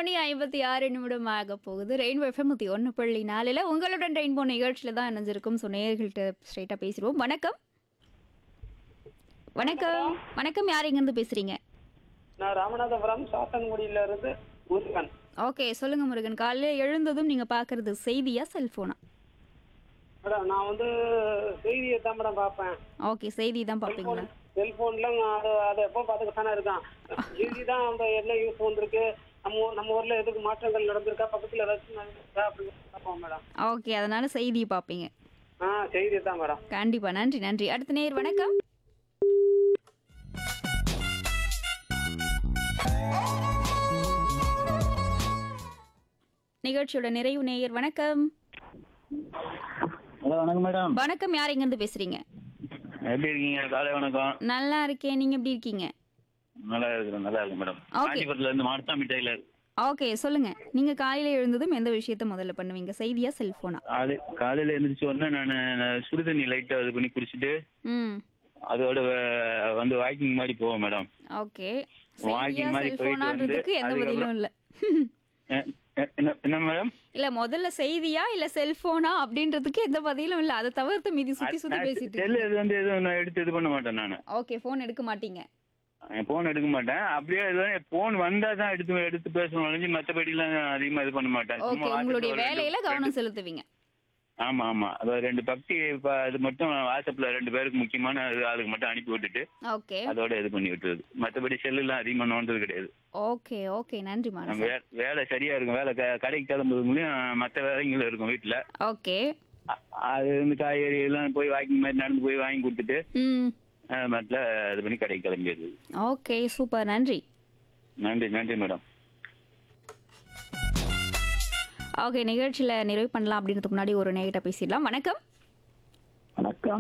மணி ஐம்பத்தி ஆறு நிமிடம் ஆக போகுது ரெயின்போ எஃப்எம் நூற்றி ஒன்று புள்ளி நாலில் உங்களுடன் ரெயின்போ நிகழ்ச்சியில் தான் இணைஞ்சிருக்கும் ஸோ நேயர்கள்ட்ட ஸ்ட்ரைட்டாக பேசிடுவோம் வணக்கம் வணக்கம் வணக்கம் யார் இங்கேருந்து பேசுகிறீங்க நான் ராமநாதபுரம் சாத்தன்குடியில இருந்து முருகன் ஓகே சொல்லுங்கள் முருகன் காலையில் எழுந்ததும் நீங்கள் பார்க்குறது செய்தியா செல்ஃபோனா மேடம் நான் வந்து செய்தியை தான் மேடம் பார்ப்பேன் ஓகே செய்தி தான் பார்ப்பீங்களா செல்போன்ல அது அதை எப்போ பார்த்துக்க தானே இருக்கான் செய்தி தான் அந்த என்ன யூஸ் வந்திருக்கு நம்ம ஊர்- நம்ம ஊர்ல எதுக்கு மாற்றங்கள் நடந்திருக்கா பக்கத்துல ஏதாச்சும் நடந்திருக்கா அப்படின்னு பார்ப்போம் மேடம் ஓகே அதனால செய்தி பார்ப்பீங்க ஆ செய்தி தான் மேடம் கண்டிப்பாக நன்றி நன்றி அடுத்த நேர் வணக்கம் நிகழ்ச்சியோட நிறைவு நேயர் வணக்கம் ஹலோ வணக்கம் மேடம் வணக்கம் யார் இங்கேருந்து பேசுறீங்க எப்படி இருக்கீங்க காலை வணக்கம் நல்லா இருக்கேன் நீங்க எப்படி இருக்கீங்க நல்லா இருக்கிறேன் நல்லா இருக்கு மேடம் Okay. காஞ்சிபுரத்துல இருந்து மார்த்தாமி டெய்லர் ஓகே சொல்லுங்க நீங்க காலையில எழுந்ததும் எந்த விஷயத்த முதல்ல பண்ணுவீங்க செய்தியா செல்போனா காலை காலையில எழுந்திரிச்ச உடனே நான் சுடுதண்ணி லைட்டா இது பண்ணி குடிச்சிட்டு ம் அதோட வே- வந்து வாக்கிங் மாதிரி போவோம் மேடம் ஓகே Walking செய்தியா மாதிரி போயிட்டு செல்போனான்றதுக்கு வந்து எந்த பதிலும் அதுக்கப்புறம் இல்ல எ- எ- என்ன என்ன மேடம் இல்ல முதல்ல செய்தியா இல்ல செல்போனா அப்படின்றதுக்கு எந்த பதிலும் இல்ல அதை தவிர்த்து மீதி சுத்தி சுத்தி பேசிட்டு செல்லு இது வந்து எதுவும் நான் எடுத்து இது பண்ண மாட்டேன் நான் ஓகே ஃபோன் எடுக்க மாட்டீங்க போன் எடுக்க மாட்டேன் அப்படியே போன் வந்தா தான் எடுத்து எடுத்து பேசணும் ஒழிஞ்சு மற்றபடிலாம் அதிகமா இது பண்ண மாட்டேன் ஓகே சும்மா உங்களுடைய வாட்ஸ்அப்ல வேலையில ரெண்டு- கவனம் செலுத்துவீங்க ஆமா ஆமா அது ரெண்டு பக்தி ப- இது மட்டும் வாட்ஸ்அப்ல ரெண்டு பேருக்கு முக்கியமான இது அதுக்கு மட்டும் அனுப்பி விட்டுட்டு ஓகே அதோட இது பண்ணி விட்டுறது மற்றபடி செல்லுலாம் அதிகமாக நோண்டது கிடையாது ஓகே ஓகே நன்றி நம்ம மானசா வே- வேலை சரியா இருக்கும் வேலை க- கடைக்கு கிளம்புறதுலையும் மற்ற வேலைங்களும் இருக்கும் வீட்டுல ஓகே அ- அது வந்து காய்கறி எல்லாம் போய் வாக்கிங் மாதிரி நடந்து போய் வாங்கி கொடுத்துட்டு ம் மற்ற இது பண்ணி கடைக்கு கிளம்பிடுது ஓகே சூப்பர் நன்றி நன்றி நன்றி மேடம் ஓகே நிகழ்ச்சியில் நிறைவு பண்ணலாம் அப்படின்றதுக்கு முன்னாடி ஒரு நேகிட்ட பேசிடலாம் வணக்கம் வணக்கம்